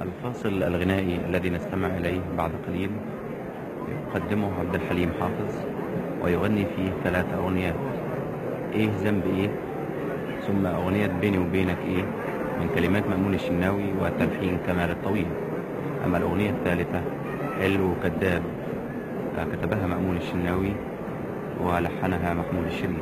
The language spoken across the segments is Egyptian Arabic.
الفاصل الغنائي الذي نستمع إليه بعد قليل يقدمه عبد الحليم حافظ ويغني فيه ثلاث أغنيات إيه ذنب إيه ثم أغنية بيني وبينك إيه من كلمات مأمون الشناوي وتلحين كمال الطويل أما الأغنية الثالثة حلو كذاب كتبها مأمون الشناوي ولحنها محمود الشريف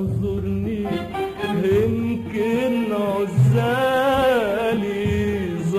يمكن عزالي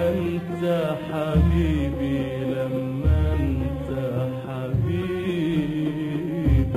انت حبيبي لما انت حبيبي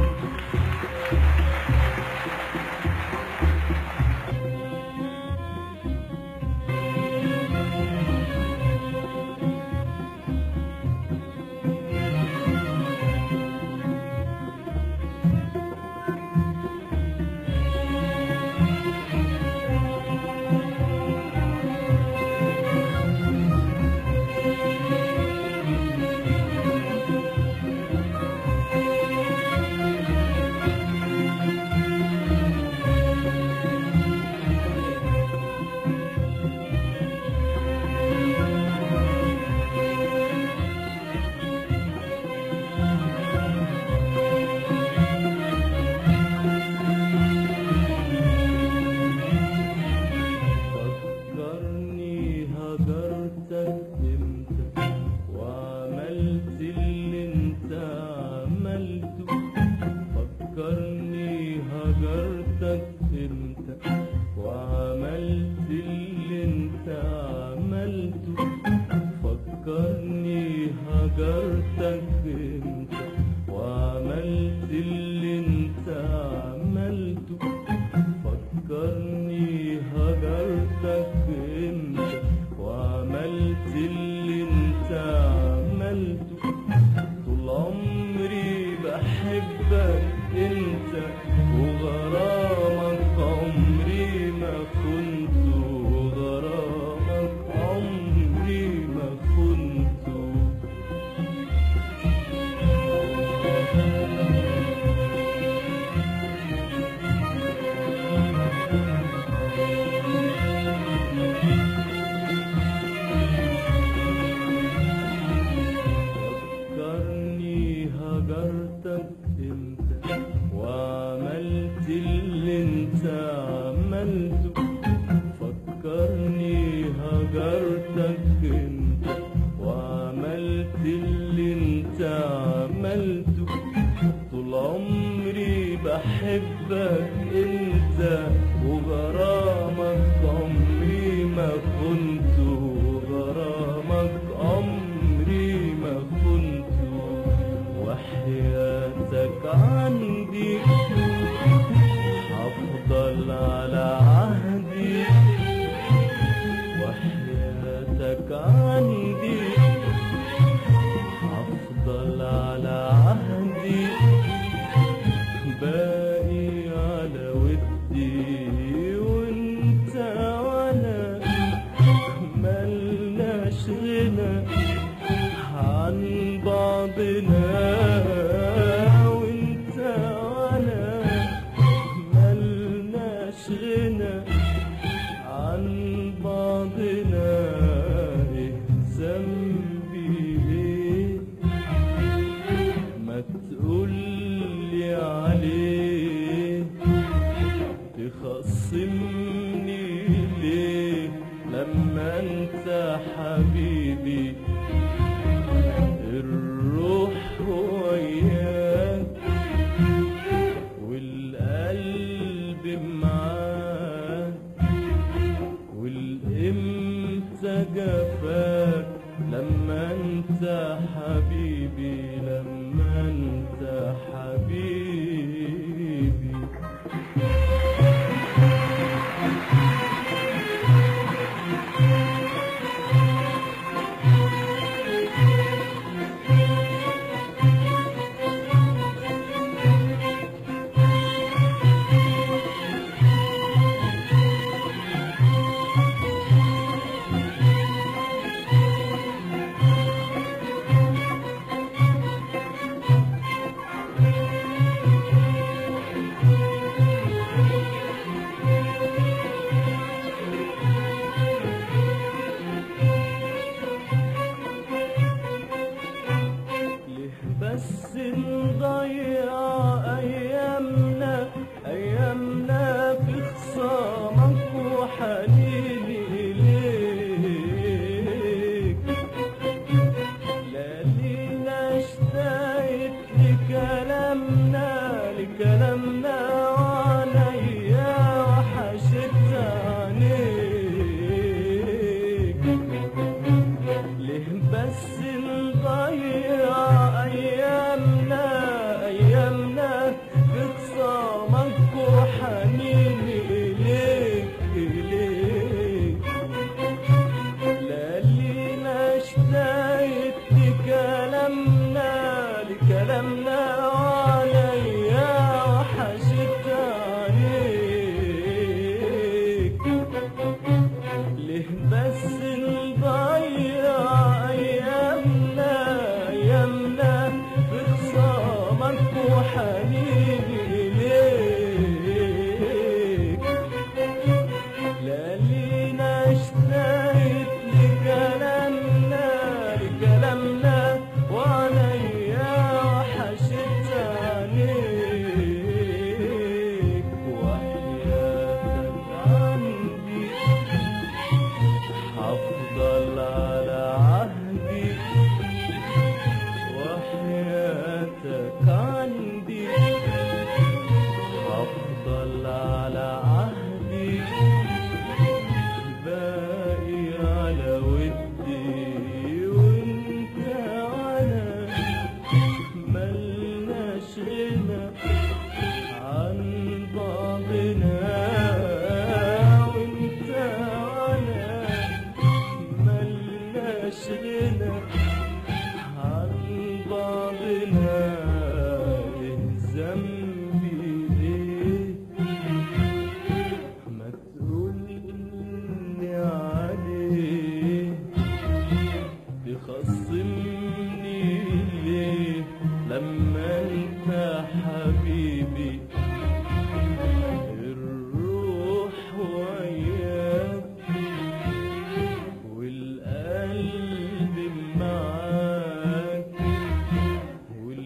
فكرني هجرتك امتى وعملت اللي انت عملته فكرني هجرتك امتى وعملت اللي انت عملته فكرني هجرتك امتى وعملت اللي انت عملته فكرني هجرتك امتى وعملت اللي انت عملته طول عمري بحبك انت وغرامك عمري ما كنت وغرامك عمري ما كنت فكرني هجرتك امتى وعملت اللي انت عملته فكرني هجرتك امتى وعملت اللي انت عملته طول عمري بحبك انت وغرامك عمري ما كنت وغرامك عمري ما كنت وحياتك عندي هفضل على عهدي وحياتك عندي هفضل على عهدي باقي على ودي وانت وانا ملناش غنى عن بعضنا وانت وانا ملناش غنى عن بعضنا ايه ذنبي ليه ما تقولي عليه تخصمني ليه لما انت حبيبي الروح وياك والقلب معاك والامتى جفاك لما انت حبيبي لما انت حبيبي هفضل على عهدي وحياتك عندي هفضل على عهدي باقي على ودي وانت وانا ملناش غنى عن بعضنا وانت وانا ملناش غنى عن بعضنا إيه ذنبي ايه ما تقولي عليه تخصمني ليه لما انت حبيبي الروح وياك والقلب معاك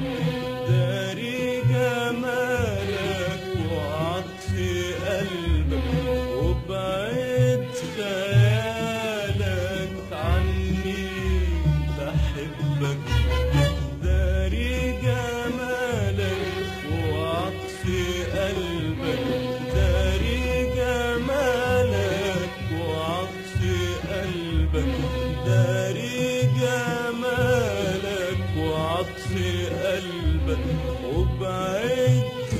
داري جمالك وعطف قلبك وبعد خيالك عني بحبك داري جمالك وعطف قلبك داري جمالك وعطف قلبك داري جمالك وعطف قلبك وبعد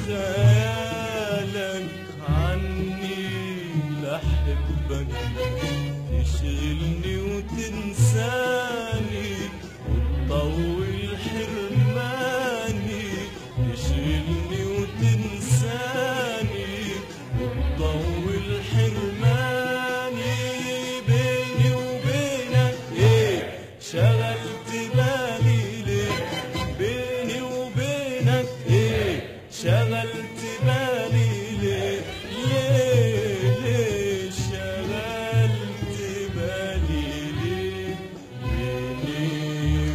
خيالك عني لحبك تشغلني وتنساني وتطول حرماني تشغلني وتنساني وتطول حرماني بيني وبينك ايه شغلت بالي ليه بيني وبينك ايه شغلت بالي ليه ليه ليه شغلت بالي ليه بيني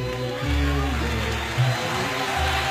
وبينك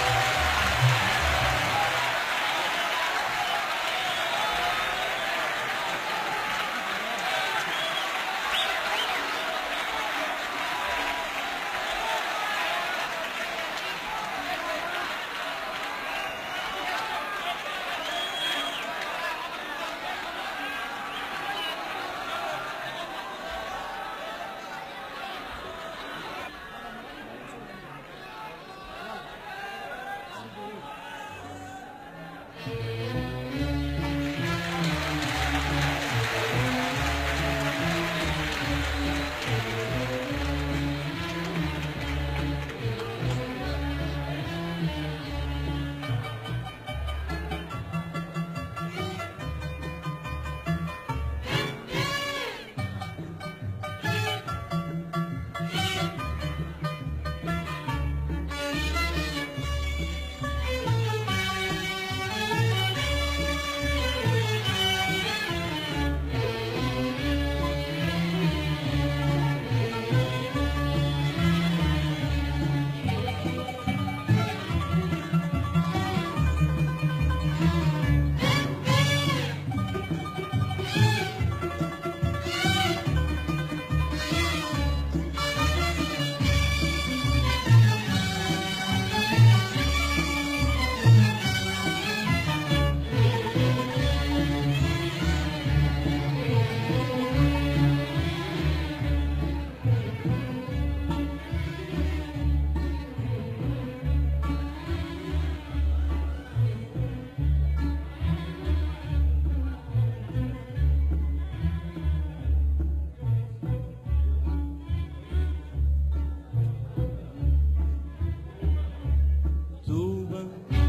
توبة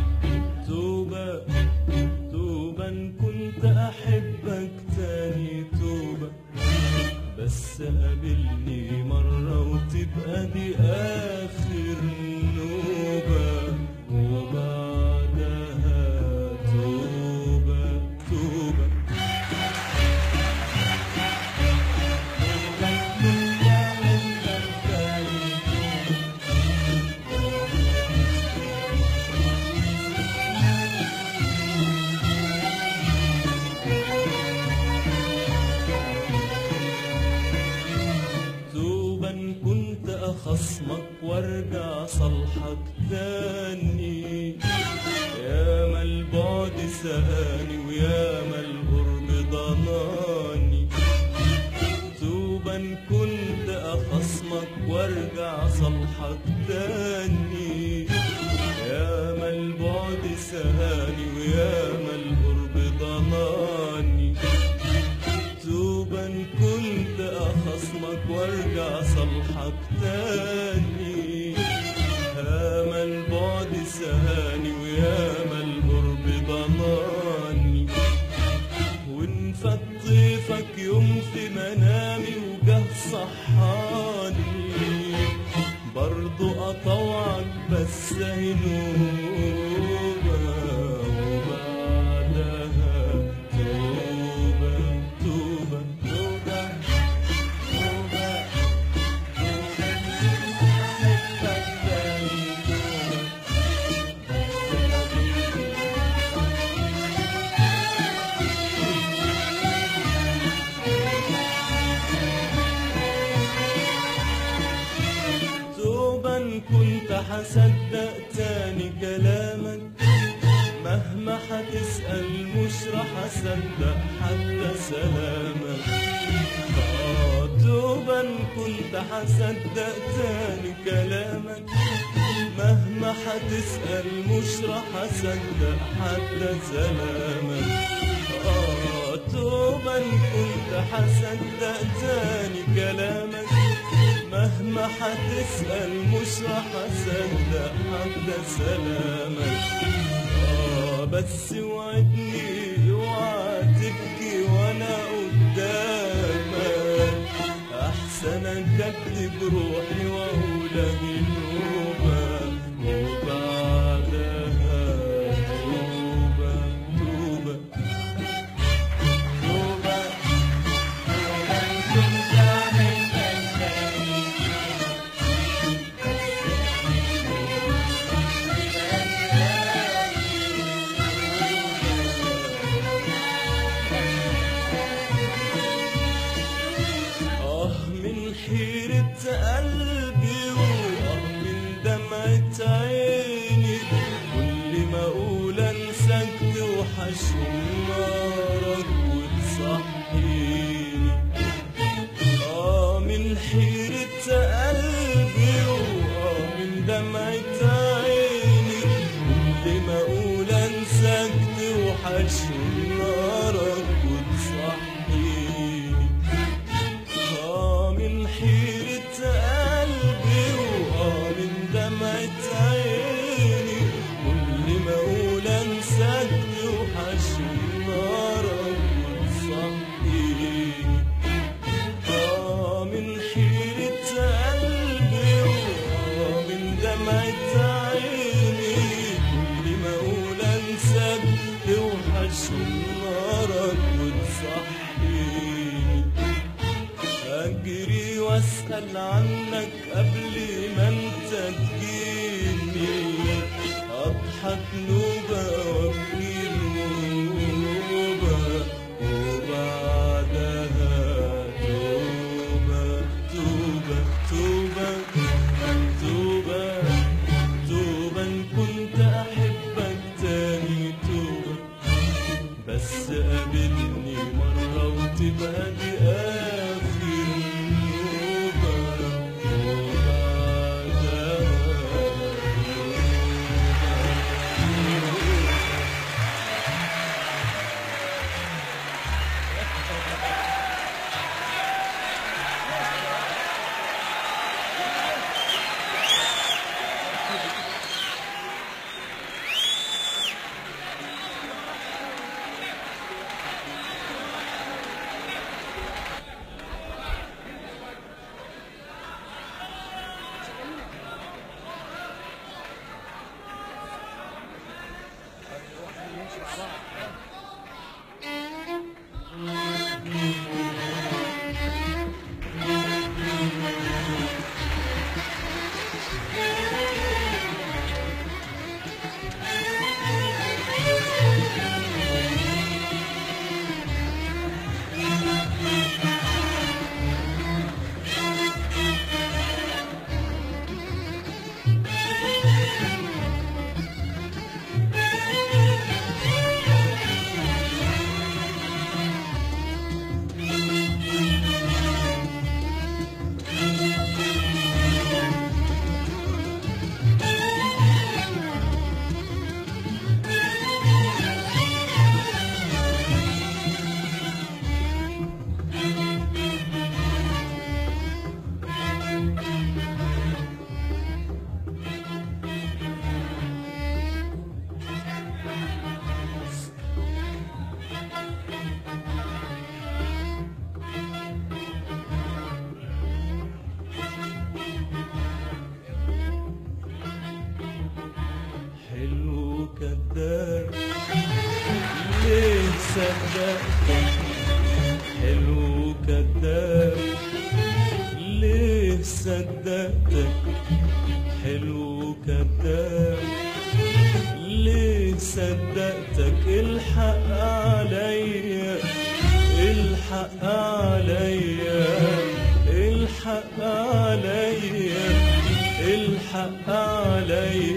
توبة توبة إن كنت أحبك تاني توبة بس قابلني مرة وتبقى دي آخر نوبة وبعدها توبة توبة توبا كنت أخصمك وارجع صلحك تاني يا ما البعد سهاني ويا ما القرب ضناني توبا كنت أخصمك وارجع صلحك تاني يا ما البعد سهاني ويا ما القرب ضناني توبا كنت أخصمك وارجع صلحك تاني هاما البعد سهاني وياما القرب ضناني وان فات طيفك يوم في منامي وجه صحاني برضو أطوعك بس هنوبة وبعدها توبة توبة توبة توبة توبة هصدق تاني كلامك مهما هتسأل مش رح أصدق حتى سلامك آه، دوبا كنت هصدق تاني كلامك مهما هتسأل مش رح أصدق حتى سلامك آه توبا كنت هصدق تاني كلامك مهما هتسأل مش رح أصدق حتى سلامك آه بس وعدني اوعى تبكي وانا قدامك احسن اكذب روحي واقولك النوبة وبعدها توبة توبة توبة آه من حيرة قلبي وآه من دمعة عيني كل ما أقول أنساك توحشني نارك وتصحيني آه من حيرة قلبي وآه من دمعة عيني كل ما أقول أنساك توحشني نارك وتصحيني آه من حيرة قلبي وآه من دمعة عيني كل ما أقول أنساك توحشني نارك وتصحيني آه من حيرة قلبي وآه من دمعة عيني كل ما أقول أنساك توحشني نارك وتصحيني أجري وأسأل عنك قبل ما أنت تجيني أضحك نوبة وأبكي نوبة وبعدها توبة توبة توبة توبة توبة إن كنت أحبك تاني توبة بس قابلني مرة وتبقى دي آخر نوبة وبعدها حلو كذاب ليه صدقتك حلو كذاب ليه صدقتك حلو كذاب ليه صدقتك الحق عليا الحق عليا الحق عليا الحق عليا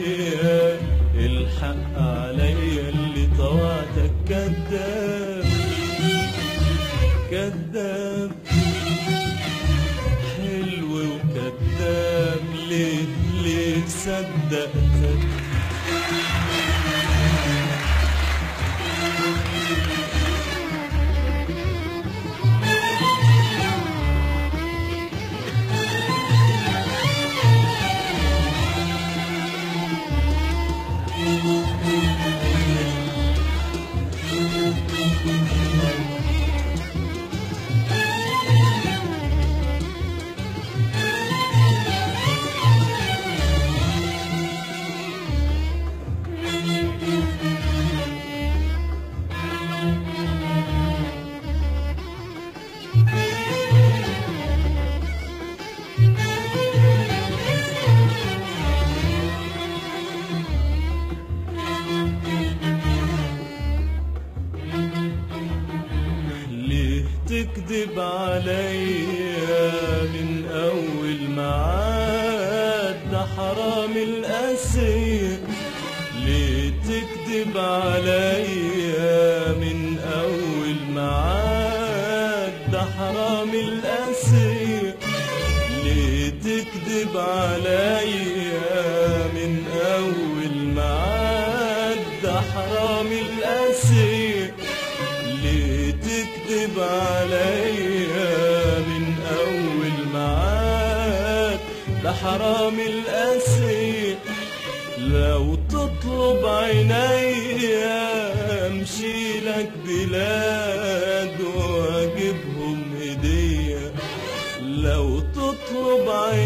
تكذب عليا من أول معاد ده حرام القاسية ليه تكذب عليا من أول معاد ده حرام القاسية ليه تكذب عليا من أول معاد ده حرام القاسية ليه تكذب عليا من أول معاد ده حرام القاسية لو تطلب عينيا امشي لك بلاد واجيبهم هديه لو تطلب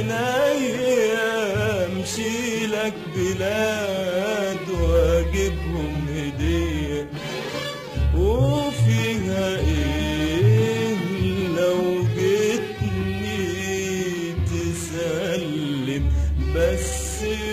عينيا امشي لك بلاد واجيبهم هديه وفيها ايه لو جيتني تسلم بس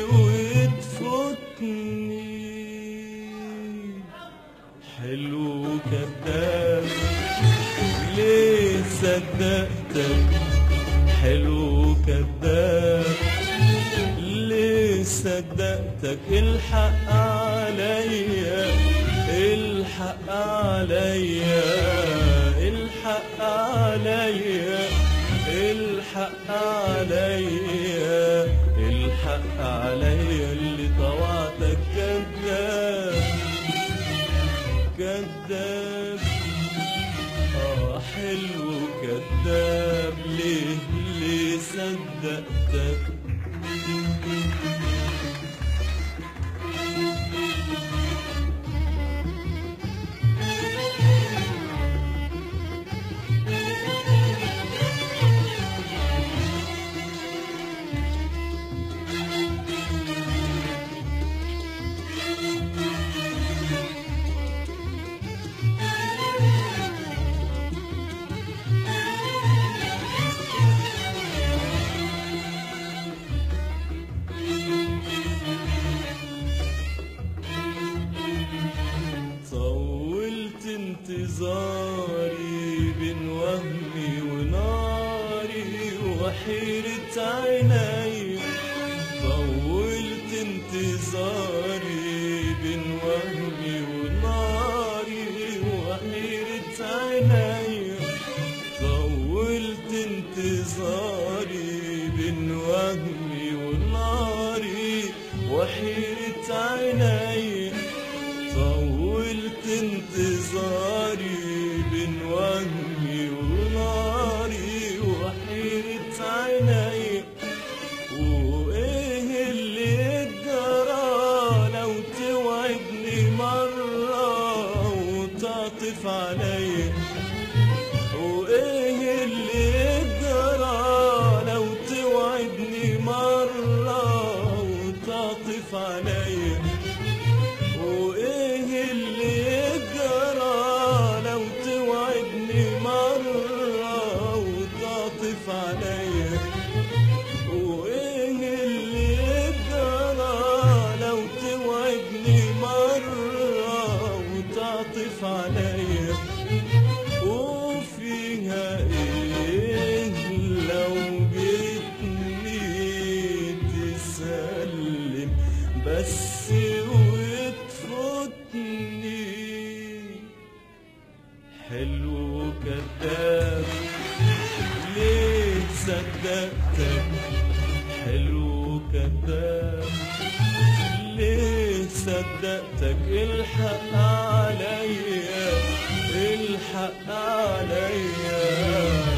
وتفوتني حلو كذاب ليه صدقتك حلو كذاب ليه صدقتك الحق عليا الحق عليا الحق عليا الحق عليا الحق عليا اللي طوعتك كذاب كذاب اه حلو كذاب ليه ليه صدقتك طولت انتظاري بين وهمي وناري وحيرة عيني طولت انتظاري بين وهمي وناري وحيرة عيني طولت انتظاري بين وهمي وناري وحيرة عيني طولت انتظاري بين وهمي وناري وحيرة عيني وايه اللي جرى لو توعدني مرة وتعطف عليا وايه اللي جرى لو توعدني مرة وتعطف عليا وايه اللي جرى لو توعدني مرة وتعطف عليا وايه اللي جرى لو توعدني مرة وتعطف عليا وفيها ايه لو جيتني تسلم بس وتفوتني حلو كذاب ليه صدقتك حلو كذاب ليه صدقتك الحق عليا الحق عليا